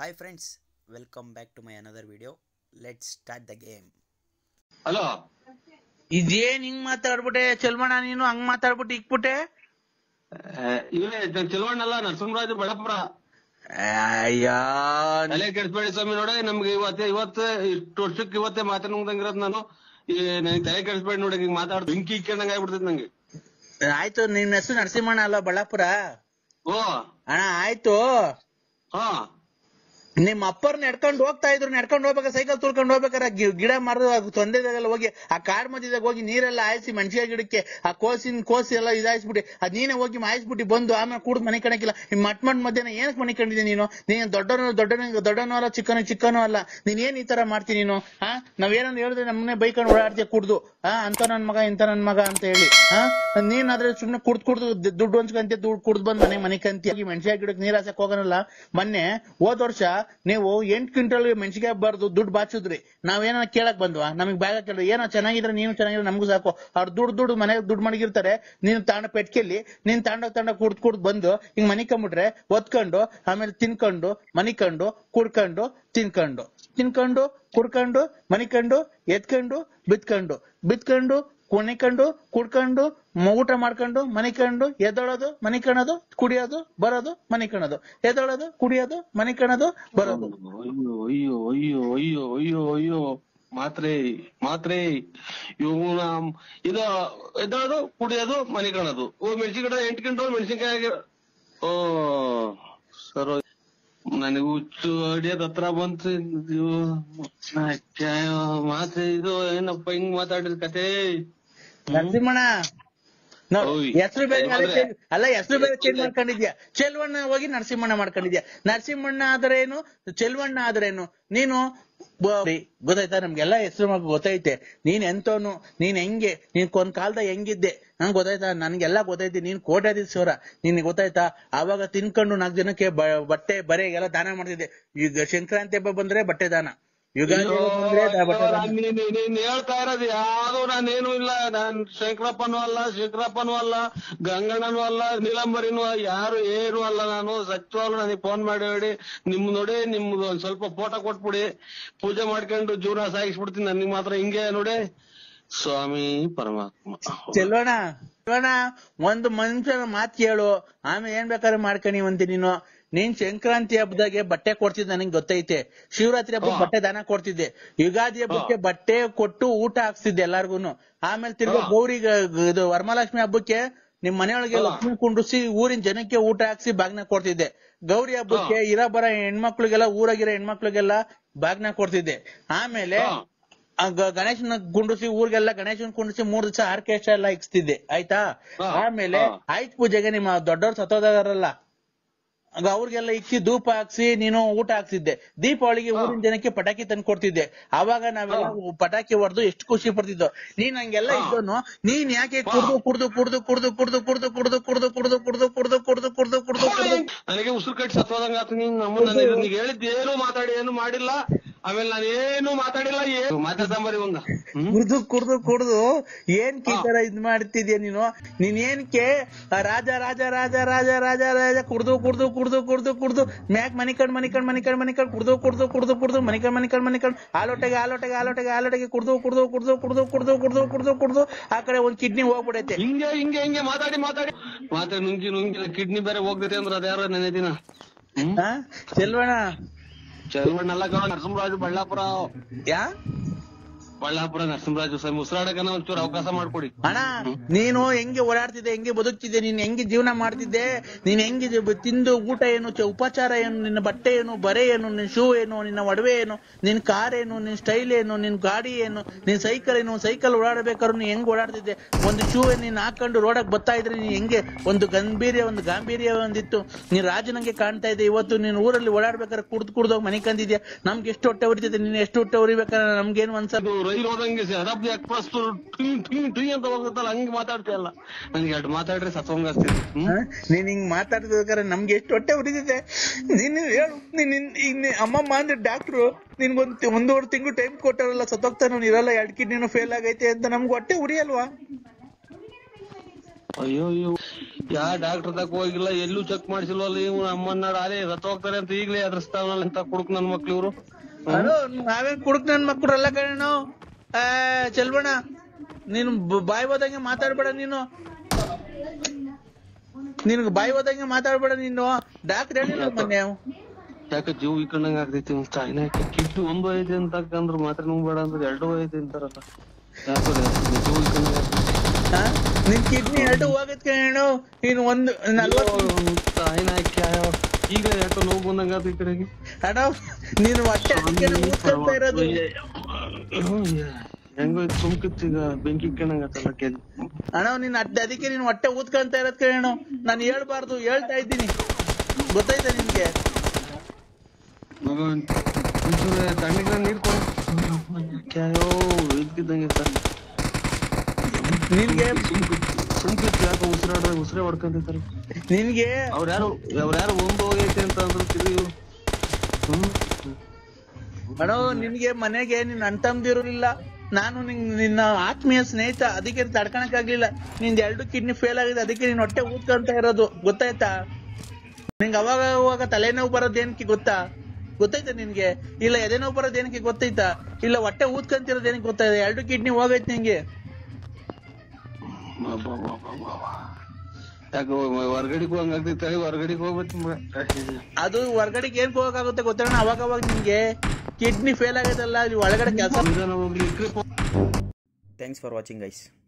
Hi friends, welcome back to my another video. Let's start the game. Hello ಇದೇನ್ ಹಿಂಗ್ ಮಾತಾಡ್ಬಿಟ್ಟೆ ಚಲ್ಮಣ ನೀನು ಹಂಗ್ ಮಾತಾಡ್ಬಿಟ್ಟು ಇಕ್ಬಿಟ್ಟೆ ಇವರೇ ಚೆಲುವಣ್ಣಲ್ಲ ನರಸಿಂಹರಾಜು ಬೆಳಪುರ ಅಯ್ಯೋ ತಲೆ ಕೆಡಿಸ್ಬೇಡಿ ಸ್ವಾಮಿ ನೋಡಿ ನಮ್ಗೆ ಇವತ್ತೇ ಇವತ್ತೇ ಇಷ್ಟು ವರ್ಷಕ್ಕೆ ಇವತ್ತೇ ಮಾತಾಡಂಗಿರೋದ್ ನಾನು ಈ ನನಗೆ ತಲೆ ಕೆಡಿಸ್ಬೇಡಿ ನೋಡಿ ಈಗ ಮಾತಾಡ್ ಬೆಂಕಿ ಇಕ್ಕೊಂಡಂಗ ಆಗ್ಬಿಡ್ತೈತಿ ನಂಗೆ ಆಯ್ತು ನಿನ್ ಹೆಸರು ನರಸಿಂಹಣ್ಣ ಅಲ್ಲ ಬಳ್ಳಾಪುರ ಓ ಅಣ್ಣ ಆಯ್ತು ಹಾ ನಿಮ್ ಅಪ್ಪರ್ ನಡ್ಕೊಂಡ್ ಹೋಗ್ತಾ ಇದ್ರು ನಡ್ಕೊಂಡ್ ಹೋಗ್ಬೇಕಾ ಸೈಕಲ್ ತುಳ್ಕೊಂಡ್ ಹೋಗ್ಬೇಕಾರೆ ಗಿ- ಗಿಡ ಮರದ ತೊಂದರೆದಾಗೆಲ್ಲ ಹೋಗಿ ಆ ಕಾಡ್ ಮಧ್ಯದಾಗ ಹೋಗಿ ನೀರೆಲ್ಲ ಹಾಯಿಸಿ ಮೆಣಸಿನ ಗಿಡಕ್ಕೆ ಆ ಕೋಸಿನ ಕೋಸಿ ಎಲ್ಲ ಇದಾಯಿಸ್ಬಿಟ್ಟು ಅದ್ ನೀನೇ ಹೋಗಿ ಮಾಯಿಸ್ಬಿಟ್ಟು ಬಂದು ಆಮೇಲೆ ಕೂಡ ಮನೆ ಕಣಕಿಲ್ಲ ಈ ಮಟ್ ಮಟ್ ಮಧ್ಯಾಹ್ನ ಏನಕ್ ಮನೆ ಕಂಡಿದ್ದೆ ನೀನು ನೀನ್ ದೊಡ್ಡವನು ದೊಡ್ಡನ ದೊಡ್ಡನೂ ಅಲ್ಲ ಚಿಕ್ಕನು ಚಿಕ್ಕನೂ ಅಲ್ಲ ನೀನ್ ಏನ್ ಈ ತರ ಮಾಡ್ತೀನಿ ನೀನು ಹಾ ನಾವೇನಂದ್ ಹೇಳಿದ್ರೆ ನಮ್ಮನೆ ಬೈಕೊಂಡು ಓಡಾಡ್ತೀಯ ಕುಡ್ದು ಹಾ ಅಂತ ನನ್ ಮಗ ಇಂತ ನನ್ ಮಗ ಅಂತ ಹೇಳಿ ಹಾ ನೀನ್ ಆದ್ರೆ ಸುಮ್ನೆ ಕುಡ್ದು ಕುಡ್ದು ದ್- ದುಡ್ಡು ಹಂಚ್ಕಂತೆ ದುಡ್ಡು ಕುಡ್ದು ಬಂದ್ ಮನೆ ಮನೆ ಕಂತಿ ಮೆಣಸಿನ ಗಿಡಕ್ಕೆ ನೀರ್ ಹಾಸಕ್ ಹೋಗೋನಲ್ಲ ಮೊನ್ನೆ ಹೋದ್ ವರ್ಷ ನೀವು ಎಂಟ್ ಕ್ವಿಂಟಲ್ ಮೆಣಸಿಗೆ ಬರ್ದು ದುಡ್ಡು ಬಾಚಿದ್ರಿ ನಾವೇನ ಕೇಳಕ್ ಬಂದ್ವಾ ನಮಗ್ ಬ್ಯಾಗ ಕೇಳಿದ್ರು ಏನೋ ಚೆನ್ನಾಗಿದ್ರೆ ನೀನು ಚೆನ್ನಾಗಿದ್ರೆ ನಮಗೂ ಸಾಕು ಅವ್ರು ದುಡ್ಡು ದುಡ್ಡು ಮನೆಗೆ ದುಡ್ಡು ಮಡಗಿರ್ತಾರೆ ನೀನು ತಾಂಡ ಪೆಟ್ಕೆಲ್ಲಿ ನೀನ್ ತಾಂಡ ತಾಂಡ ಕುಡ್ದು ಕುಡ್ದು ಬಂದು ಹಿಂಗ್ ಮನಿಕೊಂಬಿಟ್ರೆ ಒತ್ಕೊಂಡು ಆಮೇಲೆ ತಿನ್ಕೊಂಡು ಮನಿಕೊಂಡು ಕುಡ್ಕೊಂಡು ತಿನ್ಕೊಂಡು ತಿನ್ಕೊಂಡು ಕುಡ್ಕೊಂಡು ಮನಿಕೊಂಡು ಎತ್ಕೊಂಡು ಬಿತ್ಕೊಂಡು ಬಿತ್ಕೊಂಡು ಕುಣಿಕೊಂಡು ಕುಡ್ಕೊಂಡು ಮ- ಊಟ ಮಾಡ್ಕೊಂಡು ಮನಿಕೊಂಡು ಎದ್ದೊಳೋದು ಮನಿಕಣೋದು ಕುಡಿಯೋದು ಬರೋದು ಮನಿಕಣೋದು ಎದ್ದೊಳೋದು ಕುಡಿಯೋದು ಮನಿಕಣೋದು ಬರೋದು ಅಯ್ಯೋ ಅಯ್ಯೋ ಅಯ್ಯೋ ಅಯ್ಯೋ ಅಯ್ಯೋ ಅಯ್ಯೋ ಮಾತ್ರೆ ಮಾತ್ರೆ ಇವನ ಇದು ಎದ್ದೋದು ಕುಡಿಯೋದು ಮನೆ ಕಾಣೋದು ಓ ಮೆಣಸಿನ ಗಿಡ ಎಂಟು ಗಿಂಟಲ್ ಮೆಣಸಿನ್ಕಾಯಿ ಓ ಸರ್ ನನಗೆ ಹುಚ್ಚು ಅಡಿಯೋದ್ ಹತ್ರ ಬಂತು ಇದು ಅಯ್ಯೋ, ಮಾತ್ರೆ ಇದು ಏನಪ್ಪ ಹಿಂಗ್ ಮಾತಾಡಿದ ಕತೆ ನರಸಿಂಹಣ್ಣ ಓಯ್. ಹೆಸರು ಬೇರೆ ಅಂದ್ರೆ- change- ಅಲ್ಲ ಹೆಸರು ಬೇರೆ ಚೇಂಜ್ ಮಾಡ್ಕೊಂಡಿದ್ಯಾ ಚೆಲ್ವಣ್ಣ ಹೋಗಿ ನರಸಿಂಹಣ್ಣ ಮಾಡ್ಕೊಂಡಿದ್ಯಾ ನರಸಿಂಹಣ್ಣ ಆದ್ರೇನು ಚೆಲ್ವಣ್ಣ ಆದ್ರೇನು ನೀನು ಬ- ಗೊತ್ತಾಯ್ತಾ ನಮ್ಗೆಲ್ಲ ಹೆಸರು ಮಗ ಗೊತ್ತೈತೆ ನೀನ್ ಎಂತವನು ನೀನ್ ಹೆಂಗೆ ನೀನ್ ಒಂದ್ ಕಾಲದಾಗ ಹೆಂಗಿದ್ದೆ ನಂಗ್ ಗೊತ್ತಾಯ್ತಾ ನನ್ಗೆಲ್ಲ ಗೊತ್ತೈತಿ ನೀನ್ ಕೋಟ್ಯಾಧೀಶ್ವರ ನಿನ್ ಗೊತ್ತಾಯ್ತಾ ಆವಾಗ ತಿನ್ಕೊಂಡು ನಾಲ್ಕು ಜನಕ್ಕೆ ಬ- ಬಟ್ಟೆ ಬರೆ ಎಲ್ಲ ದಾನ ಮಾಡ್ತಿದ್ದೆ ಈಗ ಸಂಕ್ರಾಂತಿ ಹಬ್ಬ ಬಂದ್ರೆ ಬಟ್ಟೆ ದಾನ ಯುಗಾದಿ ಹಬ್ಬ ಬಂದ್ರೆ ದ- ಬಟ್ಟೆ ದಾನ ನೀನ್ ನೀನ್ ಹೇಳ್ತಾ ಇರೋದು ಯಾವ್ದು ನಾನೇನು ಇಲ್ಲ ನಾನ್ ಶಂಕರಪ್ಪನೂ ಅಲ್ಲ ಶಂಕರಪ್ಪನೂ ಅಲ್ಲ ಗಂಗಣ್ಣನೂ ಅಲ್ಲ ನೀಲಂಬರಿನೂ ಯಾರು ಏನು ಅಲ್ಲ ನಾನು ಸತ್ಯವಾಗ್ಲು ನನಗೆ ಫೋನ್ ಮಾಡಿ ಹೇಳಿ ನಿಮ್ ನೋಡಿ ನಿಮ್ದು ಒಂದ್ ಸ್ವಲ್ಪ ಫೋಟೋ ಕೊಟ್ಬಿಡಿ ಪೂಜೆ ಮಾಡ್ಕೊಂಡು ಜೀವನ ಸಾಗಿಸ್ಬಿಡ್ತೀನಿ ನನಗೆ ಮಾತ್ರ ಹಿಂಗೆ ನೋಡಿ ಸ್ವಾಮಿ ಪರಮಾತ್ಮ ಚೆಲ್ವಣ ಚೆಲ್ವಣ ಒಂದು ಮನುಷ್ಯನ ಮಾತ್ ಕೇಳು ಆಮೇಲೆ ಏನ್ ಬೇಕಾದ್ರೆ ಮಾಡ್ಕಣಿವಂತೆ ನೀನು ನೀನ್ ಸಂಕ್ರಾಂತಿ ಹಬ್ಬದಾಗೆ ಬಟ್ಟೆ ಕೊಡ್ತಿದ್ದೆ ನನಗೆ ಗೊತ್ತೈತೆ ಶಿವರಾತ್ರಿ ಹಬ್ಬಕ್ಕೆ ಹಾ. ಬಟ್ಟೆ ದಾನ ಕೊಡ್ತಿದ್ದೆ ಯುಗಾದಿ ಹಬ್ಬಕ್ಕೆ ಬಟ್ಟೆ ಕೊಟ್ಟು ಊಟ ಹಾಕ್ಸ್ತಿದ್ದೆ ಎಲ್ಲಾರ್ಗುನು ಆಮೇಲೆ ತಿರ್ಗಾ ಹಾ. ಗೌರಿಗೆ ಇದು ವರಮಹಾಲಕ್ಷ್ಮಿ ಹಬ್ಬಕ್ಕೆ ನಿಮ್ ಮನೆಯೊಳಗೆ ಹಾ. ಲಕ್ಷ್ಮಿ ಕುಂಡ್ರಿಸಿ ಊರಿನ ಜನಕ್ಕೆ ಊಟ ಹಾಕ್ಸಿ ಬಾಗ್ನ ಕೊಡ್ತಿದ್ದೆ ಗೌರಿ ಹಬ್ಬಕ್ಕೆ ಇರ ಬರ ಹೆಣ್ಮಕ್ಳಿಗೆಲ್ಲ ಊರಾಗಿರೋ ಹೆಣ್ಮಕ್ಳಿಗೆಲ್ಲ ಬಾಗ್ನ ಕೊಡ್ತಿದ್ದೆ ಆಮೇಲೆ ಹಾ. ಆ ಗ- ಗಣೇಶನ ಕುಂಡ್ರಿಸಿ ಊರಿಗೆಲ್ಲ ಗಣೇಶನ್ ಕುಂಡ್ರಿಸಿ ಮೂರ್ ದಿವಸ ಆರ್ಕೆಸ್ಟ್ರಾ ಎಲ್ಲ ಇಕ್ಸ್ತಿದ್ದೆ ಆಯ್ತಾ ಹಾ. ಆಮೇಲೆ ಹಾ. ಆಯ್ತ್ ಪೂಜೆಗೆ ನಿಮ್ಮ ದೊಡ್ಡವ್ರು ಸತ್ತೋದಾರಲ್ಲ ಆಗ ಅವ್ರಿಗೆಲ್ಲ ಇಕ್ಕಿ ಧೂಪ ಹಾಕ್ಸಿ ನೀನು ಊಟ ಹಾಕ್ಸಿದ್ದೆ ದೀಪಾವಳಿಗೆ ಹಾ. ಊರಿನ ಜನಕ್ಕೆ ಪಟಾಕಿ ತಂದು ಕೊಡ್ತಿದ್ದೆ ಅವಾಗ ನಾವೆಲ್ಲ ಪಟಾಕಿ ಹೊಡೆದು ಎಷ್ಟು ಖುಷಿ ಪಡ್ತಿದ್ದೋ ನೀನ್ ಹಂಗೆಲ್ಲ ಹಾ. ಇದ್ದೋನು ನೀನ್ ಯಾಕೆ ಹಾ. ಕುಡ್ದು ಕುಡ್ದು ಕುಡ್ದು ಕುಡ್ದು ಕುಡ್ದು ಕುಡ್ದು ಕುಡ್ದು ಕುಡ್ದು ಕುಡ್ದು ಕುಡ್ದು ಕುಡ್ದು ಕುಡ್ದು ಕುಡ್ದು ಕುಡ್ದು ಕುಡ್ದು ನನಗೆ ಉಸಿರು ಕಟ್ಟಿ ಸತ್ತೋದಂಗ ಆತು ನೀನ್ ನಮ್ಮ ನಾನು ಇದನ್ನ ಹೇಳಿದ್ದು ಏನು ಮಾತಾಡಿ ಏನು ಮಾಡಿಲ್ಲ ಆಮೇಲೆ ನಾನು ಏನು ಮಾತಾಡಿಲ್ಲ ಏನು ಮಾತಾಡ್ಸಂಬರಿ ಒಂದ ಹ್ಮ್ ಕುಡ್ದು ಕುಡ್ದು ಕುಡ್ದು ಏನ್ ಈ ತರ ಇದ್ ಮಾಡ್ತಿದ್ಯಾ ನೀನು ನೀನ್ ಏನ್ಕೆ ಆ ರಾಜ ರಾಜ ರಾಜ ರಾಜ ರಾಜ ರಾಜ ಕುಡ್ದು ಕುಡ್ದು ಕುಡ್ದು ಕುಡ್ದು ಕುಡ್ದು ಮ್ಯಾಕ್ ಮನಿಕಂಡ್ ಮನಿಕಂಡ್ ಮನಿಕಂಡ್ ಮನಿಕಂಡ್ ಕುಡ್ದು ಕುಡ್ದು ಕುಡ್ದು ಕುಡ್ದು ಮನಿಕಂಡ್ ಮನಿಕಂಡ್ ಮನಿಕಂಡ್ ಆಲೋಟೆಗೆ ಆಲೋಟೆಗೆ ಆಲೋಟೆಗೆ ಆಲೋಟೆಗೆ ಕುಡ್ದು ಕುಡ್ದು ಕುಡ್ದು ಕುಡ್ದು ಕುಡ್ದು ಕುಡ್ದು ಕುಡ್ದು ಕುಡ್ದು ಆ ಕಡೆ ಒಂದ್ ಕಿಡ್ನಿ ಹೋಗ್ಬಿಡೈತೆ ಹಿಂಗೆ ಹಿಂಗೆ ಹಿಂಗೆ ಮಾತಾಡಿ ಮಾತಾಡಿ ಮಾತಾಡಿ ನುಂಗಿ ನುಂಗಿ ಕಿಡ್ನಿ ಬೇರೆ ಹೋಗ್ತೈತೆ ಅಂದ್ರೆ ಅದ್ಯಾರೋ ನೆನೆ ದಿನ ಹ್ಮ್ ಹಾ ಚೆಲ್ವಣ ಚಲವಣ್ಣಲ್ಲ ಕಣ ನರಸಿಂಹರಾಜು ಬಳ್ಳಾಪುರ ಯಾ ಬಳ್ಳಾಪುರ ನರಸಿಂಹರಾಜು ಸ್ವಾಮಿ ಉಸಿರಾಡಕನ ಒಂಚೂರು ಅವಕಾಶ ಮಾಡ್ಕೊಡಿ ಅಣ್ಣ ನೀನು ಹೆಂಗೆ ಓಡಾಡ್ತಿದ್ದೆ ಹೆಂಗೆ ಬದುಕ್ತಿದ್ದೆ ನೀನ್ ಹೆಂಗೆ ಜೀವನ ಮಾಡ್ತಿದ್ದೆ ನೀನ್ ಹೆಂಗೆ ಜೀವ- ತಿಂದು ಊಟ ಏನು ಚ- ಉಪಚಾರ ಏನು ನಿನ್ನ ಬಟ್ಟೆ ಏನು ಬರೆ ಏನು ನಿನ್ ಶೂ ಏನು ನಿನ್ನ ಒಡವೆ ಏನು ನಿನ್ ಕಾರ್ ಏನು ನಿನ್ ಸ್ಟೈಲ್ ಏನು ನಿನ್ ಗಾಡಿ ಏನು ನಿನ್ ಸೈಕಲ್ ಏನು ಸೈಕಲ್ ಓಡಾಡ್ಬೇಕಾದ್ರು ನೀನ್ ಹೆಂಗ್ ಓಡಾಡ್ತಿದ್ದೆ ಒಂದು ಶೂ ನೀನ್ ಹಾಕೊಂಡು ರೋಡಕ್ ಬರ್ತಾ ಇದ್ರೆ ನೀನ್ ಹೆಂಗೆ ಒಂದು ಗಂಭೀರ್ಯ ಒಂದು ಗಾಂಭೀರ್ಯ ಒಂದಿತ್ತು ನೀನ್ ರಾಜನಂಗೆ ಕಾಣ್ತಾ ಇದ್ದೆ ಇವತ್ತು ನೀನ್ ಊರಲ್ಲಿ ಓಡಾಡ್ಬೇಕಾದ್ರೆ ಕುಡ್ದು ಕುಡ್ದೋಗ್ ಮನೆ ಕಂದಿದ್ಯಾ ನಮ್ಗೆ ಎಷ್ಟು ಹೊಟ್ಟೆ ಉರಿತೈತೆ ನೀನ್ ಎಷ್ಟು ಹೊಟ್ಟೆ ಉರಿಬೇಕಾದ್ರೆ ನಮ್ಗೇನು ಅನ್ಸ ಅದು ರೈಲು ಹೋದಂಗೆ ಶತಾಬ್ದಿ ಎಕ್ಸ್ಪ್ರೆಸ್ ಟಿಂಗ್ ಟಿಂಗ್ ಟಿಂಗ್ ಅಂತ ಹೋಗುತ್ತಲ್ಲ ಹಂಗೆ ಮಾತಾಡ್ತೀಯಲ್ಲ ನನಗೆ ಎರಡು ಮಾತಾಡ್ರೆ ಸತ್ವಂಗಾಸ್ತೀನಿ ಹ್ಮ್ ಹ? ನೀನ್ ಹಿಂಗ್ ಮಾತಾಡ್ಬೇಕಾದ್ರೆ ನಮ್ಗೆ ಎಷ್ಟು ಹೊಟ್ಟೆ ಉರಿದಿದೆ ನೀನ್ ಹೇಳು ನೀನ್ ನಿನ್- ಇನ್ ಅಮ್ಮಮ್ಮ ಅಂದ್ರೆ ಡಾಕ್ಟ್ರು ನಿನ್ಗೊಂದ್ ಒಂದೂವರೆ ತಿಂಗಳು ಟೈಮ್ ಕೊಟ್ಟಾರಲ್ಲ ಸತ್ತೋಗ್ತಾನು ಇರಲ್ಲ ಎರಡ್ ಕಿಡ್ನಿನೂ ಫೇಲ್ ಆಗೈತೆ ಅಂತ ನಮ್ಗೆ ಹೊಟ್ಟೆ ಉರಿಯಲ್ವಾ ಅಯ್ಯೋ ಅಯ್ಯೋ ಯಾ ಡಾಕ್ಟರ್ ತಕ ಹೋಗಿಲ್ಲ ಎಲ್ಲೂ ಚೆಕ್ ಮಾಡಿಸಿಲ್ವಲ್ಲ ಇವ್ ಅಮ್ಮನ್ನಾಡ ಅಲೆ ರಥ ಹೋಗ್ತಾರೆ ಅಂತ ಈಗ್ಲೇ ಅದ್ರಸ್ತಾವನಲ್ಲ ಅಂತ ಕುಡುಕ್ ನನ್ ಮಕ್ಳು ಇವ್ರು ಅರೋ ನಾವೇನ್ ಕುಡುಕ್ ನನ್ ಮಕ್ಕಳಲ್ಲ ಕಣೋ ಆ ಚೆಲ್ಬಣ ನೀನು ಬ- ಬಾಯಿ ಹೋದಂಗೆ ಮಾತಾಡ್ಬೇಡ ನೀನು ನಿನ್ಗೆ ಬಾಯಿ ಹೋದಂಗೆ ಮಾತಾಡ್ಬೇಡ ನೀನು ಡಾಕ್ಟರ್ ಹೇಳಿಲ್ಲ ಮೊನ್ನೆ ಯಾಕೆ ಜೀವ ಇಕ್ಕಂಡಂಗ ಆಗ್ತೈತಿ ಚಾಯ್ನ ಕಿಡ್ನಿ ಒಂದು ಐತೆ ಅಂತ ಅಂದ್ರ ಮಾತ್ರ ನುಂಗ್ ಬೇಡ ಅಂದ್ರೆ ಎರಡು ಐತೆ ಅಂತಾರಲ್ಲ ಯಾಕೆ ಜೀವ ಇಕ್ಕಂಡಂಗ ಹಾ? ನಿನ್ ಕಿಡ್ನಿ ಎರಡು ಹೋಗತ್ ಕಣೋ ನೀನು ಒಂದು ನಲ್ವತ್ತು ಚಾಯ್ನ ಈಗ ಯಾಕೋ ನೋವು ಬಂದಂಗ ಆತ ಈ ಕಡೆಗೆ ಅಣ್ಣ ನೀನು ಹೊಟ್ಟೆ ಅದಕ್ಕೇನೆ ಊದ್ಕೊಳ್ತಾ ಇರೋದು ಹೆಂಗೋ ಸುಮ್ಕಿತ್ತು ಈಗ ಬೆಂಕಿ ಇಕ್ಕಂಡಂಗ ಆತಲ್ಲ ಕೆಲ್ ಅಣ್ಣ ನೀನ್ ಅಡ್ಡ ಅದಕ್ಕೆ ನೀನ್ ಹೊಟ್ಟೆ ಊದ್ಕೊಂತ ಇರೋದ್ ಕಣೋ ನಾನು ಹೇಳ್ಬಾರ್ದು ಹೇಳ್ತಾ ಇದ್ದೀನಿ ಗೊತ್ತಾಯ್ತಾ ನಿನ್ಗೆ ಮಗ ಒಂಚೂರು ತಣ್ಣಗೆ ನೀರ್ ಕೊಡು ಕ್ಯಾಯೋ ಇದ್ದಿದ್ದಂಗೆ ಸರ್ ನಿನ್ಗೆ ಸುಮ್ಕಿತ್ತು ಯಾಕೋ ಉಸಿರಾಡ್ದಾಗ ಉಸಿರೇ ಹೊಡ್ಕೊಂತಿರ್ತಾರೆ ನಿನ್ಗೆ ಅವ್ರ ಯಾರು ಅವ್ರ ಯಾರು ಒಂದು ಹೋಗೈತೆ ಅಂತ ಅಂದ್ರು ತಿರುಗಿ ಇವ್ರು. ಹ್ಮ್ ಅಣ್ಣ ನಿನ್ಗೆ ಮನೆಗೆ ನಿನ್ ಅಣ್ಣ ತಮ್ದಿರೋರಿಲ್ಲ ನಾನು ನಿನ್ ನಿನ್ನ ಆತ್ಮೀಯ ಸ್ನೇಹಿತ ಅದಕ್ಕೆ ತಡ್ಕೊಳಕ್ ಆಗ್ಲಿಲ್ಲ ನಿಂದ ಎರಡು ಕಿಡ್ನಿ ಫೇಲ್ ಆಗಿದೆ ಅದಕ್ಕೆ ನೀನ್ ಹೊಟ್ಟೆ ಊದ್ಕೊಂತ ಇರೋದು ಗೊತ್ತಾಯ್ತಾ ನಿಂಗೆ ಅವಾಗ ಅವಾಗ ತಲೆನೋವು ಬರೋದ್ ಏನಕ್ಕೆ ಗೊತ್ತಾ ಗೊತ್ತಾಯ್ತಾ ನಿನ್ಗೆ ಇಲ್ಲ ಎದೆ ನೋವು ಬರೋದ್ ಏನಕ್ಕೆ ಗೊತ್ತೈತಾ ಇಲ್ಲ ಹೊಟ್ಟೆ ಊದ್ಕೊಂತಿರೋದ್ ಏನಕ್ಕೆ ಗೊತ್ತಾಯ್ತಾ ಎರಡು ಕಿಡ್ನಿ ಹೋಗೈತೆ ನಿಂಗೆ ಯಾಕೋ ಹೊರ್ಗಡೆಗೆ ಹೋಗಂಗಾಗ್ತೈತೆ ಹೊರ್ಗಡೆಗೆ ಹೋಗ್ಬೇಕು ಮಗ. ಅದು ಹೊರ್ಗಡೆಗೆ ಏನ್ ಹೋಗಕ್ಕಾಗುತ್ತೆ ಗೊತ್ತಣ್ಣ ಅವಾಗ ಅವಾಗ ನಿನ್ಗೆ ಕಿಡ್ನಿ ಫೇಲ್ ಆಗೈತಲ್ಲ ಅಲ್ಲಿ ಒಳಗಡೆ ಕೆಲಸ ನಿಧಾನ ಹೋಗ್ಲಿ ಇಕ್ರಿ ಥ್ಯಾಂಕ್ಸ್ ಫಾರ್ ವಾಚಿಂಗ್ ಗೈಸ್